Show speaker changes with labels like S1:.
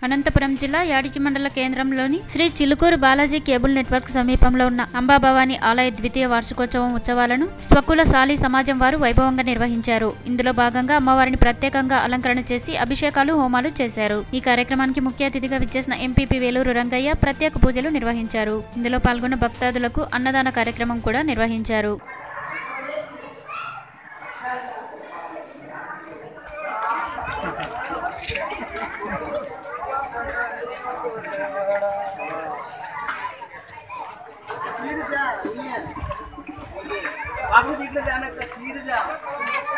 S1: అనంతపురం జిల్లా యాడికి మండల కేంద్రంలోని శ్రీ చిలుకూరు బాలాజీ కేబుల్ నెట్వర్క్ సమీపంలో ఉన్న అంబాభవాని ఆలయ ద్వితీయ వార్షికోత్సవం ఉత్సవాలను స్వకుల సాలి సమాజం వారు వైభవంగా నిర్వహించారు ఇందులో భాగంగా అమ్మవారిని ప్రత్యేకంగా అలంకరణ చేసి అభిషేకాలు హోమాలు చేశారు ఈ కార్యక్రమానికి ముఖ్య అతిథిగా విచ్చేసిన ఎంపీపీ వేలూరు రంగయ్య ప్రత్యేక పూజలు నిర్వహించారు ఇందులో పాల్గొన్న భక్తాదులకు అన్నదాన కార్యక్రమం కూడా నిర్వహించారు
S2: तस्वीर जा आपको देख लो जाना तस्वीर जा